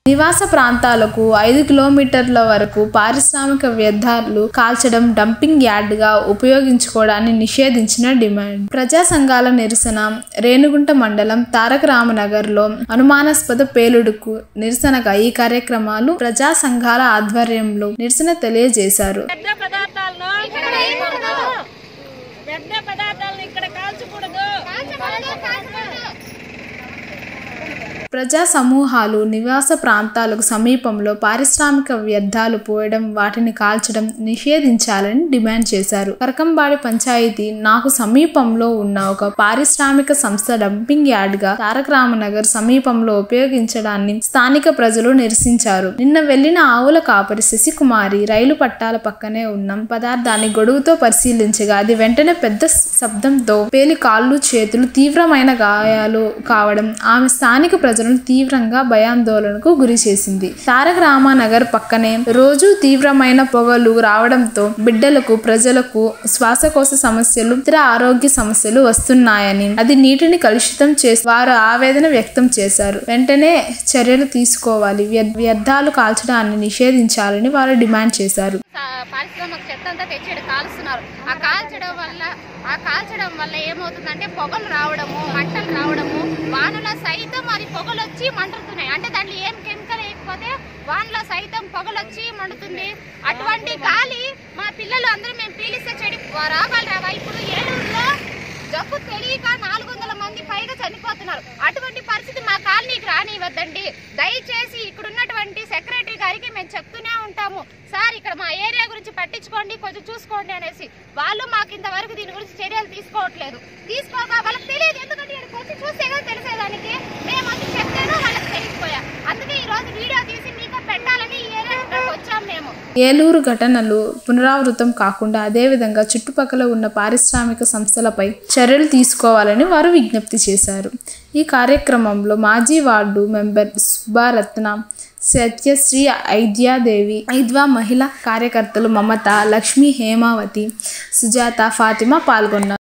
నివాస ప్రాంతాలకు ఐదు కిలోమీటర్ల వరకు పారిశ్రామిక వ్యర్థాలు కాల్చడం డంపింగ్ యార్డ్గా ఉపయోగించుకోవడాన్ని నిషేధించిన డిమాండ్ ప్రజా సంఘాల నిరసన రేణుగుంట మండలం తారక రామనగర్లో అనుమానాస్పద పేలుడుకు నిరసనగా ఈ కార్యక్రమాలు ప్రజా సంఘాల ఆధ్వర్యంలో నిరసన తెలియజేశారు వ్యర్థ పదార్థాలను ఇక్కడ వేయకూడదు వ్యర్థ పదార్థాలను ఇక్కడ కాల్చకూడదు ప్రజా సమూహాలు నివాస ప్రాంతాలకు సమీపంలో పారిశ్రామిక వ్యర్థాలు పోయడం వాటిని కాల్చడం నిషేధించాలని డిమాండ్ చేశారు కరకంబాడి పంచాయతీ నాకు సమీపంలో ఉన్న ఒక పారిశ్రామిక సంస్థ డంపింగ్ యార్డ్ గా తారక రామనగర్ సమీపంలో ఉపయోగించడాన్ని స్థానిక ప్రజలు నిరసించారు నిన్న వెళ్లిన ఆవుల కాపరి శశికుమారి రైలు పట్టాల పక్కనే ఉన్న పదార్థాన్ని గొడుగుతో పరిశీలించగా అది వెంటనే పెద్ద శబ్దంతో పేలి కాళ్ళు చేతులు తీవ్రమైన గాయాలు కావడం ఆమె స్థానిక ప్రజలను తీవ్రంగా భయాందోళనకు గురి చేసింది తారక రామానగర్ పక్కనే రోజు తీవ్రమైన పొగలు రావడంతో బిడ్డలకు ప్రజలకు శ్వాసకోశ సమస్యలు ఇతర ఆరోగ్య సమస్యలు వస్తున్నాయని అది నీటిని కలుషితం చేసి వారు ఆవేదన వ్యక్తం చేశారు వెంటనే చర్యలు తీసుకోవాలి వ్యర్థ- వ్యర్థాలు కాల్చడాన్ని నిషేధించాలని వారు డిమాండ్ చేశారు సా- పారిశ్రామిక చెత్త అంతా తెచ్చి కాలుస్తున్నారు ఆ కాల్చడం వల్ల ఆ కాల్చడం వల్ల ఏమవుతుందంటే పొగలు రావడము మంటలు రావడము వానలో సైతం అది పొగలు వచ్చి మండుతున్నాయి అంటే దాంట్లో ఏం కెమికల్ వేయకపోతే వానలో సైతం పొగలు వచ్చి మండుతుంది అటువంటి గాలి మా పిల్లలు అందరూ మేము పీలిస్తే చెడి రోగాలు రావా ఇప్పుడు ఏలూరులో జబ్బు తెలియక నాలుగు వందల మంది పైగా చనిపోతున్నారు అటువంటి పరిస్థితి మా కాలనీకి రానివ్వద్దండి దయచేసి ఇక్కడ ఉన్నటువంటి సెక్రటరీ గారికి మేము చెప్తూనే ఉంటాము సార్ ఇక్కడ మా ఏరియా గురించి పట్టించుకోండి కొంచెం చూసుకోండి అనేసి వాళ్ళు మాకు ఇంతవరకు దీని గురించి చర్యలు తీసుకోవట్లేదు తీసుకోక వాళ్ళకి తెలియదు ఎందుకంటే ఇక్కడికి వచ్చి చూస్తే కదా తెలిసేదానికి మేము వచ్చి చెప్తేనూ వాళ్ళకి తెలిసిపోయా అందుకే ఈ రోజు వీడియో తీసి మీకు పెట్టాలని ఈ ఏరియాకి వచ్చాం మేము ఏలూరు ఘటనలు పునరావృతం కాకుండా అదేవిధంగా చుట్టుపక్కల ఉన్న పారిశ్రామిక సంస్థలపై చర్యలు తీసుకోవాలని వారు విజ్ఞప్తి చేశారు ఈ కార్యక్రమంలో మాజీ వార్డు మెంబర్ సుబ్బారత్న సత్యశ్రీ ఐద్యాదేవి ఐద్వా మహిళా కార్యకర్తలు మమత లక్ష్మీ హేమావతి సుజాత ఫాతిమా పాల్గొన్నారు